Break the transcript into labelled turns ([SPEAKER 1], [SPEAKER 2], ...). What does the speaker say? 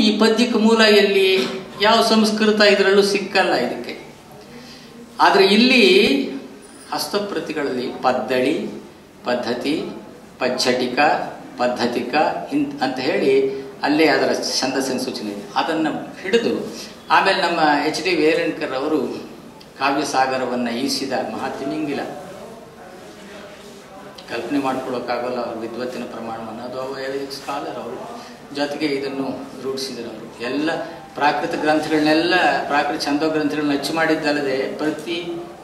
[SPEAKER 1] ಈ ಪದ್ಯಕ್ಕೆ ಮೂಲ ಎಲ್ಲಿ ಯಾವ ಸಂಸ್ಕೃತ ಇದರಲ್ಲೂ ಸಿಕ್ಕಲ್ಲ ಇದಕ್ಕೆ ಆದರೆ ಇಲ್ಲಿ ಹಸ್ತಪ್ರತಿಗಳಲ್ಲಿ ಪದ್ದಳಿ ಪದ್ಧತಿ ಪಜ್ಜಟಿಕ ಪದ್ಧತಿಕ ಇಂತ್ ಅಂತ ಹೇಳಿ ಅಲ್ಲೇ ಅದರ ಛಂದಸ್ಸಿನ ಸೂಚನೆ ಇದೆ ಅದನ್ನು ಹಿಡಿದು ಆಮೇಲೆ ನಮ್ಮ ಎಚ್ ಡಿ ವೇರಣಕರ್ ಅವರು ಕಾವ್ಯಸಾಗರವನ್ನು ಈಸಿದ ಮಹಾತಿಮಿಂಗಿಲ ಕಲ್ಪನೆ ಮಾಡ್ಕೊಳ್ಳೋಕ್ಕಾಗಲ್ಲ ಅವ್ರ ವಿದ್ವತ್ತಿನ ಪ್ರಮಾಣವನ್ನು ಅದು ಸ್ಕಾಲರ್ ಅವರು ಜೊತೆಗೆ ಇದನ್ನು ರೂಢಿಸಿದರು ಅವರು ಎಲ್ಲ ಪ್ರಾಕೃತ ಗ್ರಂಥಗಳನ್ನೆಲ್ಲ ಪ್ರಾಕೃತ ಛಂದೋ ಗ್ರಂಥಗಳನ್ನ ಅಚ್ಚು ಮಾಡಿದ್ದಲ್ಲದೆ ಪ್ರತಿ